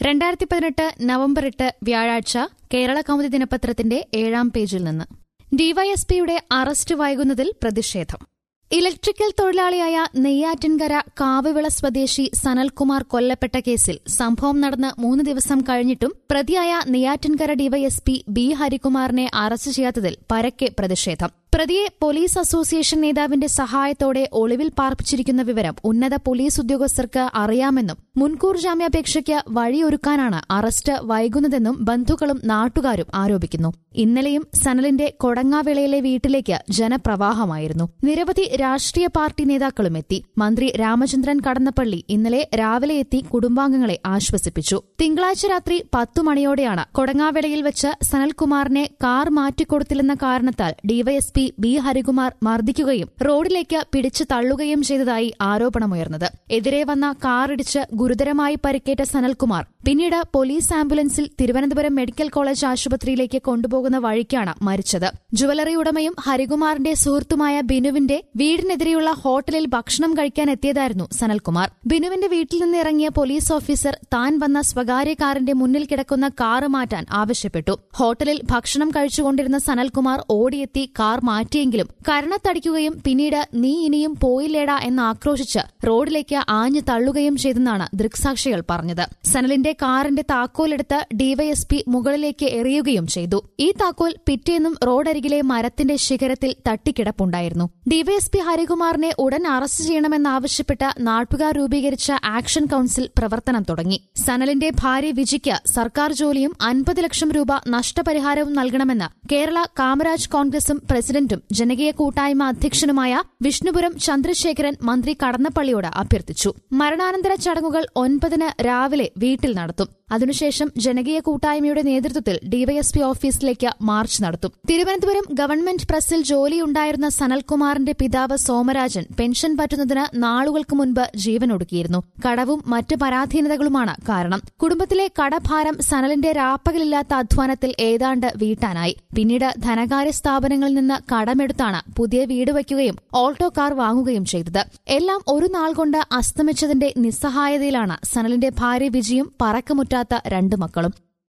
രണ്ടായിരത്തി പതിനെട്ട് നവംബർ എട്ട് വ്യാഴാഴ്ച കേരള കൗമുദി ദിനപത്രത്തിന്റെ ഏഴാം പേജിൽ നിന്ന് ഡിവൈഎസ്പിയുടെ അറസ്റ്റ് വൈകുന്നതിൽ പ്രതിഷേധം ഇലക്ട്രിക്കൽ തൊഴിലാളിയായ നെയ്യാറ്റിൻകര കാവുവിള സ്വദേശി സനൽകുമാർ കൊല്ലപ്പെട്ട കേസിൽ സംഭവം നടന്ന് മൂന്ന് ദിവസം കഴിഞ്ഞിട്ടും പ്രതിയായ നെയ്യാറ്റിൻകര ഡിവൈഎസ്പി ബി ഹരികുമാറിനെ അറസ്റ്റ് ചെയ്യാത്തതിൽ പരക്കെ പ്രതിഷേധം പ്രതിയെ പോലീസ് അസോസിയേഷൻ നേതാവിന്റെ സഹായത്തോടെ ഒളിവിൽ പാർപ്പിച്ചിരിക്കുന്ന വിവരം ഉന്നത പോലീസ് ഉദ്യോഗസ്ഥർക്ക് അറിയാമെന്നും മുൻകൂർ ജാമ്യാപേക്ഷയ്ക്ക് വഴിയൊരുക്കാനാണ് അറസ്റ്റ് വൈകുന്നതെന്നും ബന്ധുക്കളും നാട്ടുകാരും ആരോപിക്കുന്നു ഇന്നലെയും സനലിന്റെ കൊടങ്ങാവിളയിലെ വീട്ടിലേക്ക് ജനപ്രവാഹമായിരുന്നു നിരവധി രാഷ്ട്രീയ പാർട്ടി നേതാക്കളും എത്തി മന്ത്രി രാമചന്ദ്രൻ കടന്നപ്പള്ളി ഇന്നലെ രാവിലെ എത്തി കുടുംബാംഗങ്ങളെ ആശ്വസിപ്പിച്ചു തിങ്കളാഴ്ച രാത്രി പത്തു മണിയോടെയാണ് കൊടങ്ങാവിളയിൽ വെച്ച് സനൽകുമാറിനെ കാർ മാറ്റിക്കൊടുത്തില്ലെന്ന കാരണത്താൽ ഡിവൈഎസ്പി ബി ഹരികുമാർ മർദ്ദിക്കുകയും റോഡിലേക്ക് പിടിച്ചു തള്ളുകയും ചെയ്തതായി ആരോപണമുയർന്നത് എതിരെ വന്ന കാറിടിച്ച് ഗുരുതരമായി പരിക്കേറ്റ സനൽകുമാർ പിന്നീട് പോലീസ് ആംബുലൻസിൽ തിരുവനന്തപുരം മെഡിക്കൽ കോളേജ് ആശുപത്രിയിലേക്ക് കൊണ്ടുപോകുന്ന വഴിക്കാണ് മരിച്ചത് ജുവലറി ഉടമയും ഹരികുമാറിന്റെ സുഹൃത്തുമായ ബിനുവിന്റെ വീടിനെതിരെയുള്ള ഹോട്ടലിൽ ഭക്ഷണം കഴിക്കാൻ എത്തിയതായിരുന്നു സനൽകുമാർ ബിനുവിന്റെ വീട്ടിൽ നിന്ന് ഇറങ്ങിയ പോലീസ് ഓഫീസർ താൻ വന്ന സ്വകാര്യ കാറിന്റെ മുന്നിൽ കിടക്കുന്ന കാറ് മാറ്റാൻ ആവശ്യപ്പെട്ടു ഹോട്ടലിൽ ഭക്ഷണം കഴിച്ചുകൊണ്ടിരുന്ന സനൽകുമാർ ഓടിയെത്തി കാർ മാറ്റിയെങ്കിലും കരണത്തടിക്കുകയും പിന്നീട് നീ ഇനിയും പോയില്ലേടാ എന്ന് ആക്രോശിച്ച് റോഡിലേക്ക് ആഞ്ഞു തള്ളുകയും ചെയ്തെന്നാണ് ദൃക്സാക്ഷികൾ പറഞ്ഞത് സനലിന്റെ കാറിന്റെ താക്കോലെടുത്ത് ഡിവൈഎസ്പി മുകളിലേക്ക് എറിയുകയും ചെയ്തു ഈ താക്കോൽ പിറ്റേന്നും റോഡരികിലെ മരത്തിന്റെ ശിഖരത്തിൽ തട്ടിക്കിടപ്പുണ്ടായിരുന്നു ഡിവൈഎസ്പി ഹരികുമാറിനെ ഉടൻ അറസ്റ്റ് ചെയ്യണമെന്നാവശ്യപ്പെട്ട് നാട്ടുകാർ രൂപീകരിച്ച ആക്ഷൻ കൌൺസിൽ പ്രവർത്തനം തുടങ്ങി സനലിന്റെ ഭാര്യ വിജിക്ക് സർക്കാർ ജോലിയും അൻപത് ലക്ഷം രൂപ നഷ്ടപരിഹാരവും നൽകണമെന്ന് കേരള കാമരാജ് കോൺഗ്രസും പ്രസിഡന്റും ജനകീയ കൂട്ടായ്മ അധ്യക്ഷനുമായ വിഷ്ണുപുരം ചന്ദ്രശേഖരൻ മന്ത്രി കടന്നപ്പള്ളിയോട് അഭ്യർത്ഥിച്ചു മരണാനന്തര ചടങ്ങുകൾ ഒൻപതിന് രാവിലെ വീട്ടിൽ നടത്തും അതിനുശേഷം ജനകീയ കൂട്ടായ്മയുടെ നേതൃത്വത്തിൽ ഡിവൈഎസ്പി ഓഫീസിലേക്ക് മാർച്ച് നടത്തും തിരുവനന്തപുരം ഗവൺമെന്റ് പ്രസിൽ ജോലിയുണ്ടായിരുന്ന സനൽകുമാറിന്റെ പിതാവ് സോമരാജൻ പെൻഷൻ പറ്റുന്നതിന് നാളുകൾക്ക് മുൻപ് ജീവനൊടുക്കിയിരുന്നു കടവും മറ്റ് പരാധീനതകളുമാണ് കാരണം കുടുംബത്തിലെ കടഭാരം സനലിന്റെ രാപ്പകലില്ലാത്ത അധ്വാനത്തിൽ ഏതാണ്ട് വീട്ടാനായി പിന്നീട് ധനകാര്യ സ്ഥാപനങ്ങളിൽ നിന്ന് കടമെടുത്താണ് പുതിയ വീട് വയ്ക്കുകയും ഓൾട്ടോ കാർ വാങ്ങുകയും ചെയ്തത് എല്ലാം ഒരു നാൾ കൊണ്ട് അസ്തമിച്ചതിന്റെ നിസ്സഹായതയിലാണ് സനലിന്റെ ഭാര്യ വിജയും പറക്കമുറ്റാത്ത രണ്ട് മക്കളും